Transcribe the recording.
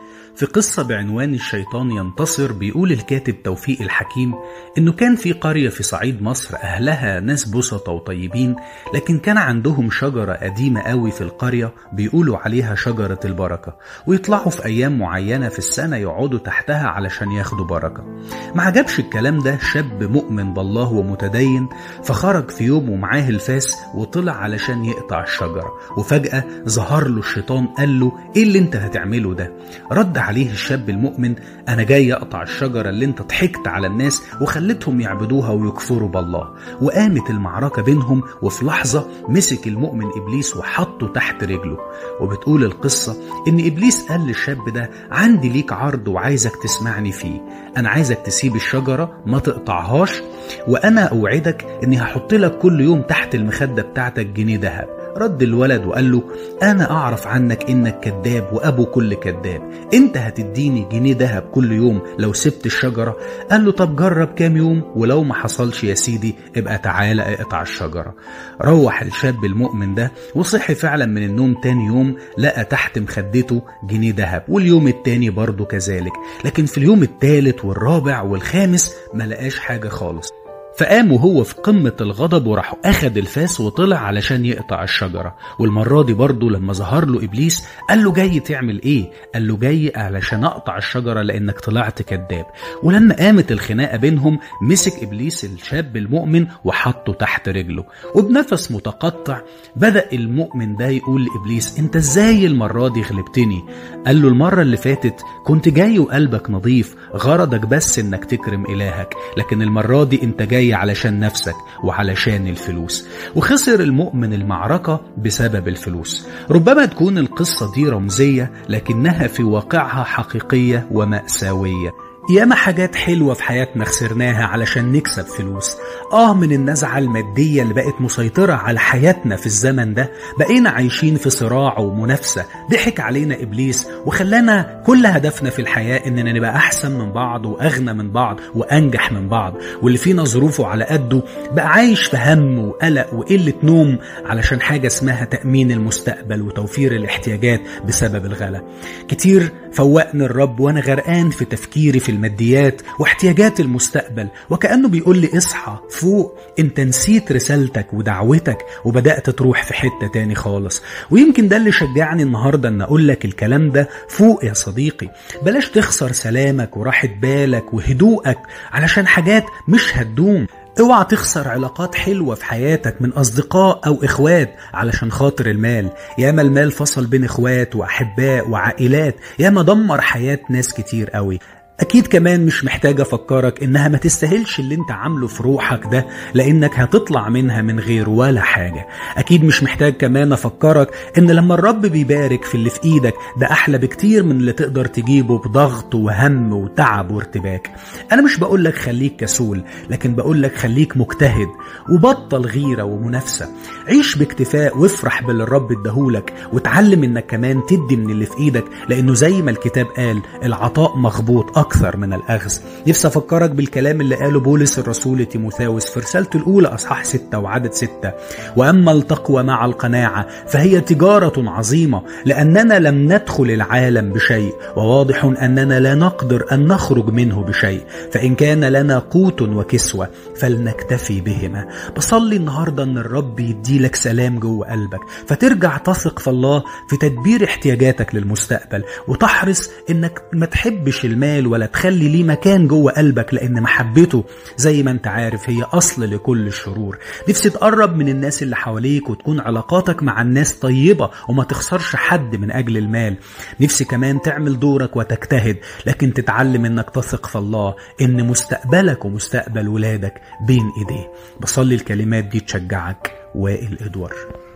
في قصة بعنوان الشيطان ينتصر بيقول الكاتب توفيق الحكيم إنه كان في قرية في صعيد مصر أهلها ناس بسطة وطيبين لكن كان عندهم شجرة قديمة قوي في القرية بيقولوا عليها شجرة البركة ويطلعوا في أيام معينة في السنة يقعدوا تحتها علشان ياخدوا بركة ما عجبش الكلام ده شاب مؤمن بالله ومتدين فخرج في يوم ومعاه الفاس وطلع علشان يقطع الشجرة وفجأة ظهر له الشيطان قال له إيه اللي أنت هتعمله ده رد عليه الشاب المؤمن أنا جاي أقطع الشجرة اللي أنت ضحكت على الناس وخلتهم يعبدوها ويكفروا بالله وقامت المعركة بينهم وفي لحظة مسك المؤمن إبليس وحطه تحت رجله وبتقول القصة إن إبليس قال للشاب ده عندي ليك عرض وعايزك تسمعني فيه أنا عايزك تسيب الشجرة ما تقطعهاش وأنا أوعدك إني هحط لك كل يوم تحت المخدة بتاعتك جنيه ذهب رد الولد وقال له أنا أعرف عنك إنك كذاب وأبو كل كذاب أنت هتديني جنيه دهب كل يوم لو سبت الشجرة قال له طب جرب كام يوم ولو ما حصلش يا سيدي ابقى تعالى اقطع الشجرة روح الشاب المؤمن ده وصحي فعلا من النوم تاني يوم لقى تحت مخدته جنيه دهب واليوم التاني برضه كذلك لكن في اليوم التالت والرابع والخامس ما لقاش حاجة خالص فقام وهو في قمة الغضب وراح أخد الفاس وطلع علشان يقطع الشجرة والمرة دي برضه لما ظهر له إبليس قال له جاي تعمل إيه؟ قال له جاي علشان أقطع الشجرة لأنك طلعت كذاب ولما قامت الخناقة بينهم مسك إبليس الشاب المؤمن وحطه تحت رجله وبنفس متقطع بدأ المؤمن ده يقول لإبليس أنت إزاي المرة دي غلبتني؟ قال له المرة اللي فاتت كنت جاي وقلبك نظيف غرضك بس إنك تكرم إلهك لكن المرة دي أنت جاي جاي علشان نفسك وعلشان الفلوس وخسر المؤمن المعركة بسبب الفلوس ربما تكون القصة دي رمزية لكنها في واقعها حقيقية ومأساوية ياما حاجات حلوة في حياتنا خسرناها علشان نكسب فلوس آه من النزعة المادية اللي بقت مسيطرة على حياتنا في الزمن ده بقينا عايشين في صراع ومنافسة ضحك علينا إبليس وخلانا كل هدفنا في الحياة إننا نبقى أحسن من بعض وأغنى من بعض وأنجح من بعض واللي فينا ظروفه على قده بقى عايش في هم وقلق وقلة نوم علشان حاجة اسمها تأمين المستقبل وتوفير الاحتياجات بسبب الغلا كتير فوقني الرب وأنا غرقان في تفكيري في الماديات واحتياجات المستقبل وكأنه بيقول لي اصحى فوق انت نسيت رسالتك ودعوتك وبدأت تروح في حتة تاني خالص ويمكن ده اللي شجعني النهاردة ان اقول لك الكلام ده فوق يا صديقي بلاش تخسر سلامك وراحة بالك وهدوءك علشان حاجات مش هتدوم اوعى تخسر علاقات حلوة في حياتك من أصدقاء أو إخوات علشان خاطر المال ياما المال فصل بين إخوات وأحباء وعائلات ياما دمر حياة ناس كتير قوي أكيد كمان مش محتاج أفكرك إنها ما تستاهلش اللي أنت عامله في روحك ده لأنك هتطلع منها من غير ولا حاجة أكيد مش محتاج كمان أفكرك إن لما الرب بيبارك في اللي في إيدك ده أحلى بكتير من اللي تقدر تجيبه بضغط وهم وتعب وارتباك أنا مش بقولك خليك كسول لكن بقولك خليك مجتهد وبطل غيرة ومنافسة عيش باكتفاء وافرح باللي الرب اداهولك وتعلم إنك كمان تدي من اللي في إيدك لأنه زي ما الكتاب قال العطاء مغبوط أكثر من الأخذ نفسي أفكرك بالكلام اللي قاله بولس الرسول لتيموثاوس في رسالته الأولى أصحاح ستة وعدد ستة وأما التقوى مع القناعة فهي تجارة عظيمة لأننا لم ندخل العالم بشيء وواضح أننا لا نقدر أن نخرج منه بشيء فإن كان لنا قوت وكسوة فلنكتفي بهما بصلي النهاردة أن الرب يديلك سلام جوه قلبك فترجع تثق في الله في تدبير احتياجاتك للمستقبل وتحرص أنك ما تحبش المال ولا تخلي ليه مكان جوه قلبك لان محبته زي ما انت عارف هي اصل لكل الشرور نفسي تقرب من الناس اللي حواليك وتكون علاقاتك مع الناس طيبه وما تخسرش حد من اجل المال نفسي كمان تعمل دورك وتجتهد لكن تتعلم انك تثق في الله ان مستقبلك ومستقبل ولادك بين ايديه بصلي الكلمات دي تشجعك وائل ادوار